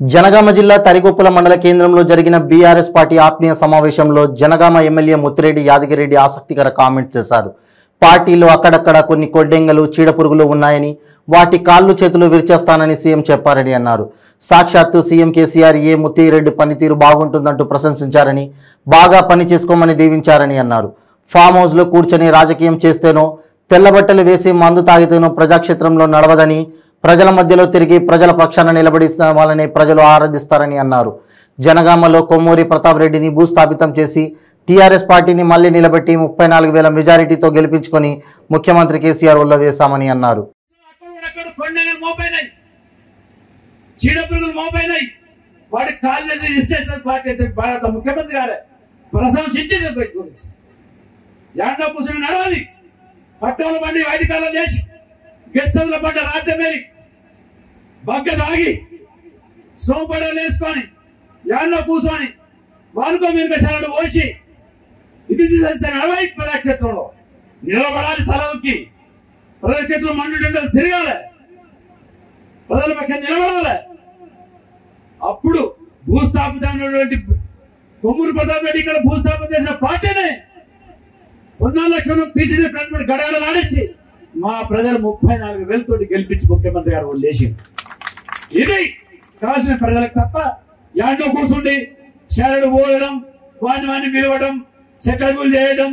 జనగామ జిల్లా తరిగొప్పుల మండల కేంద్రంలో జరిగిన బీఆర్ఎస్ పార్టీ ఆత్మీయ సమావేశంలో జనగామ ఎమ్మెల్యే ముత్తిరెడ్డి యాదగిరెడ్డి ఆసక్తికర కామెంట్స్ చేశారు పార్టీలో అక్కడక్కడ కొన్ని కొడ్డెంగలు చీడపురుగులు ఉన్నాయని వాటి కాళ్ళు చేతులు విరిచేస్తానని సీఎం చెప్పారని అన్నారు సాక్షాత్తు సీఎం కేసీఆర్ ఏ ముత్తిరెడ్డి పనితీరు బాగుంటుందంటూ ప్రశంసించారని బాగా పని చేసుకోమని దీవించారని అన్నారు ఫామ్ హౌస్లో కూర్చొని రాజకీయం చేస్తేనో తెల్లబట్టలు వేసి మందు తాగితేనో ప్రజాక్షేత్రంలో నడవదని ప్రజల మధ్యలో తిరిగి ప్రజల పక్షాన నిలబడిన వాళ్ళని ప్రజలు ఆరాధిస్తారని అన్నారు జనగామలో కొమ్మూరి ప్రతాప్ రెడ్డిని భూస్థాపితం చేసి టీఆర్ఎస్ పార్టీని మళ్లీ నిలబెట్టి ముప్పై నాలుగు వేల మెజారిటీతో గెలిపించుకొని ముఖ్యమంత్రి కేసీఆర్ ఉల్ల వేశామని అన్నారు అక్కడ కొండగలు మోపైనాయి చీడపురుగులు మోపైనాయి వాడి కాళ్ళు ఇచ్చేసిన పార్టీ అయితే భారత ముఖ్యమంత్రి గారే ప్రశంసించింది వీటి గురించి ఎండ కూర్చొని నడవది పట్టణంలో బండి వైటి కాలం చేసి గెస్ట్ హౌస్ లో పడ్డ రాజ్యమేరి బగ్గ తాగి సోంపడలు వేసుకొని ఎండ కూర్చొని వానుకో మీరు శరణు పోసి ఇది చేస్తే నడవాలి ప్రజాక్షేత్రంలో నిలబడాలి తల ఉక్కి ప్రజాక్షేత్రం మండు తిరగాలి ప్రజల పక్షం నిలబడాలి అప్పుడు భూస్థాపితమైనటువంటి కొమ్మూరు ప్రతాప్ రెడ్డి ఇక్కడ భూస్థాపన చేసిన పార్టీనే ఉన్న లక్షణం పిసిసి ప్రెసిడెంట్ గడగడ ఆడించి మా ప్రజలు ముప్పై నాలుగు వేలతోటి గెలిపించి ముఖ్యమంత్రి గారు లేచి ఇది కావాల్సిన ప్రజలకు తప్ప యాడ్లో కూర్చుండి షరడు పోయడం వాడిని వాడిని పిలవడం సెటర్గులు చేయడం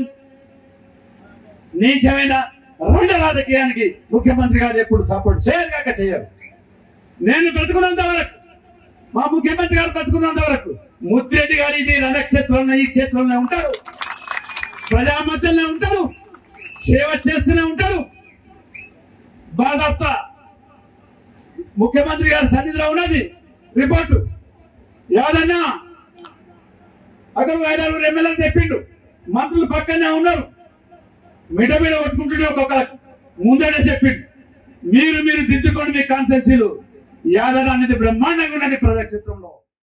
నీచమైన రెండు రాజకీయానికి ముఖ్యమంత్రి గారు ఎప్పుడు సపోర్ట్ చేయరు కాక చేయరు నేను బ్రతుకున్నంత వరకు మా ముఖ్యమంత్రి గారు బ్రతుకున్నంత వరకు ముద్రెడ్డి గారు ఇది రణక్షేత్రంలో ఈ క్షేత్రంలో ఉంటాడు ప్రజా మధ్యలో ఉంటాడు సేవ చేస్తూనే ఉంటాడు బాధాప్త ముఖ్యమంత్రి గారి సన్నిధిలో ఉన్నది రిపోర్టు యాదన్నా అక్కడ ఐదారు ఎమ్మెల్యేలు చెప్పిండు మంత్రులు పక్కనే ఉన్నారు మిడమిడ కొట్టుకుంటుండే ఒక్కొక్కరికి ముందడే చెప్పిండు మీరు మీరు దిద్దుకోండి మీ కాన్సెన్సీలు యాదన అనేది బ్రహ్మాండంగా ఉన్నది ప్రజాక్షేత్రంలో